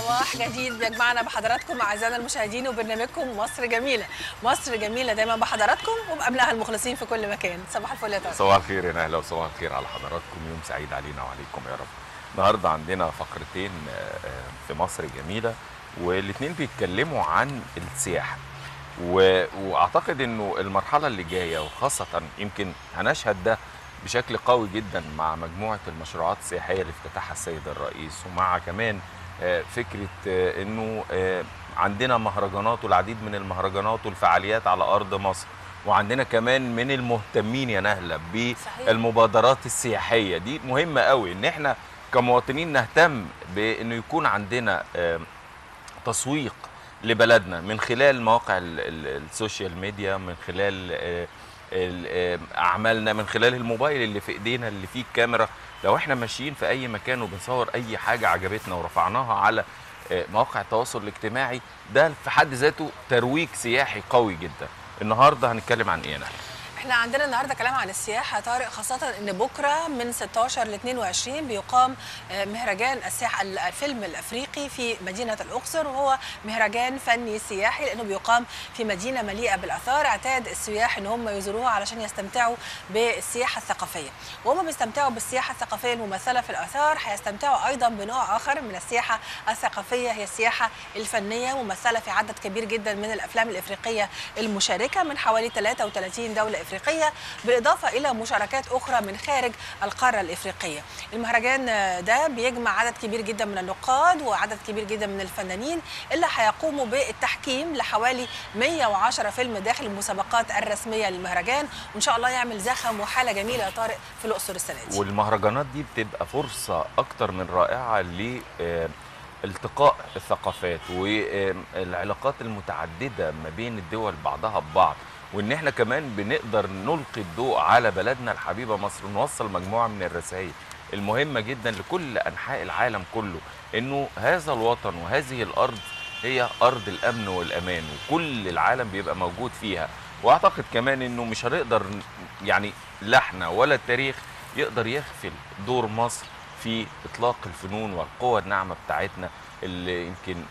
صباح جديد بيجمعنا بحضراتكم اعزائنا المشاهدين وبرنامجكم مصر جميله مصر جميله دايما بحضراتكم وبابنائها المخلصين في كل مكان صباح الفل يا طارق صباح الخير يا نهله وصباح الخير على حضراتكم يوم سعيد علينا وعليكم يا رب النهارده عندنا فقرتين آه، آه، في مصر جميله والاثنين بيتكلموا عن السياحه و... واعتقد انه المرحله اللي جايه وخاصه يمكن هنشهد ده بشكل قوي جدا مع مجموعه المشروعات السياحيه اللي افتتحها السيد الرئيس ومع كمان آه، فكره آه، انه آه، عندنا مهرجانات والعديد من المهرجانات والفعاليات على ارض مصر وعندنا كمان من المهتمين يا نهله صحيح. بالمبادرات السياحيه دي مهمه قوي ان احنا كمواطنين نهتم بانه يكون عندنا آه، تسويق لبلدنا من خلال مواقع ال- ال- السوشيال ميديا من خلال آه، ال- آه، اعمالنا من خلال الموبايل اللي في ايدينا اللي فيه الكاميرا لو احنا ماشيين في اي مكان وبنصور اي حاجه عجبتنا ورفعناها على آه، مواقع التواصل الاجتماعي ده في حد ذاته ترويج سياحي قوي جدا النهارده هنتكلم عن ايه انا احنا عندنا النهارده كلام عن السياحه يا طارق خاصه ان بكره من 16 ل 22 بيقام آه، مهرجان السياحه الفيلم الافريقي في مدينه الاقصر وهو مهرجان فني سياحي لانه بيقام في مدينه مليئه بالاثار اعتاد السياح ان هم يزوروها علشان يستمتعوا بالسياحه الثقافيه وهم بيستمتعوا بالسياحه الثقافيه الممثله في الاثار هيستمتعوا ايضا بنوع اخر من السياحه الثقافيه هي السياحه الفنيه ممثله في عدد كبير جدا من الافلام الافريقيه المشاركه من حوالي 33 دوله افريقيه بالاضافه الى مشاركات اخرى من خارج القاره الافريقيه. المهرجان ده بيجمع عدد كبير جدا من النقاد وعدد كبير جدا من الفنانين اللي هيقوموا بالتحكيم لحوالي 110 فيلم داخل المسابقات الرسميه للمهرجان وان شاء الله يعمل زخم وحاله جميله يا طارق في الاقصر السنه دي. والمهرجانات دي بتبقى فرصة أكتر من رائعة ل آه، التقاء الثقافات والعلاقات المتعددة ما بين الدول بعضها ببعض وإن إحنا كمان بنقدر نلقي الضوء على بلدنا الحبيبة مصر ونوصل مجموعة من الرسائل المهمة جدا لكل أنحاء العالم كله إنه هذا الوطن وهذه الأرض هي أرض الأمن والأمان وكل العالم بيبقى موجود فيها وأعتقد كمان إنه مش هنقدر ن- يعني لا احنا ولا التاريخ يقدر يغفل دور مصر في اطلاق الفنون والقوة الناعمة بتاعتنا اللي يمكن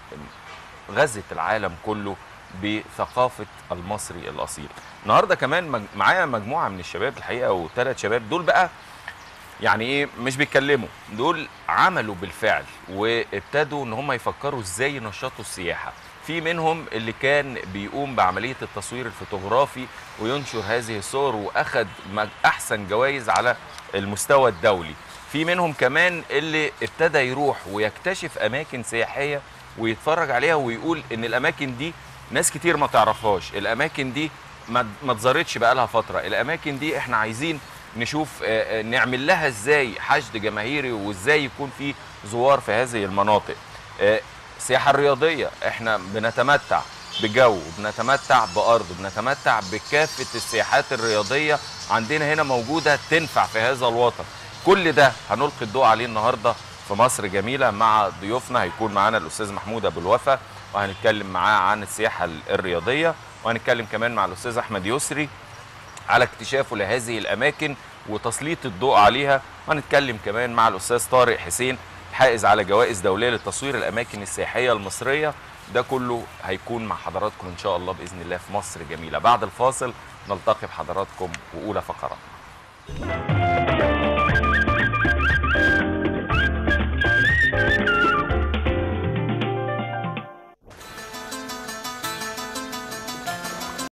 غزت العالم كله بثقافة المصري الأصيل النهاردة كمان مج- معايا مجموعة من الشباب الحقيقة وثلاث شباب دول بقى يعني ايه مش بيتكلموا دول عملوا بالفعل وابتدوا ان هم يفكروا ازاي ينشطوا السياحه في منهم اللي كان بيقوم بعمليه التصوير الفوتوغرافي وينشر هذه الصور واخد مج- احسن جوائز على المستوى الدولي في منهم كمان اللي ابتدى يروح ويكتشف اماكن سياحيه ويتفرج عليها ويقول ان الاماكن دي ناس كتير ما تعرفهاش الاماكن دي ما ما اتزارتش بقالها فتره الاماكن دي احنا عايزين نشوف آه، آه، نعمل لها ازاي حشد جماهيري وازاي يكون في زوار في هذه المناطق آه، السياحه الرياضيه احنا بنتمتع بجو بنتمتع بارض بنتمتع بكافه السياحات الرياضيه عندنا هنا موجوده تنفع في هذا الوطن كل ده هنلقي الضوء عليه النهارده في مصر جميله مع ضيوفنا هيكون معانا الاستاذ محمود ابو الوفا وهنتكلم معاه عن السياحه الرياضيه وهنتكلم كمان مع الاستاذ احمد يسري على اكتشافه لهذه الاماكن وتسليط الضوء عليها وهنتكلم كمان مع الاستاذ طارق حسين حائز على جوائز دوليه لتصوير الاماكن السياحيه المصريه ده كله هيكون مع حضراتكم ان شاء الله باذن الله في مصر جميله بعد الفاصل نلتقي بحضراتكم واولى فقرات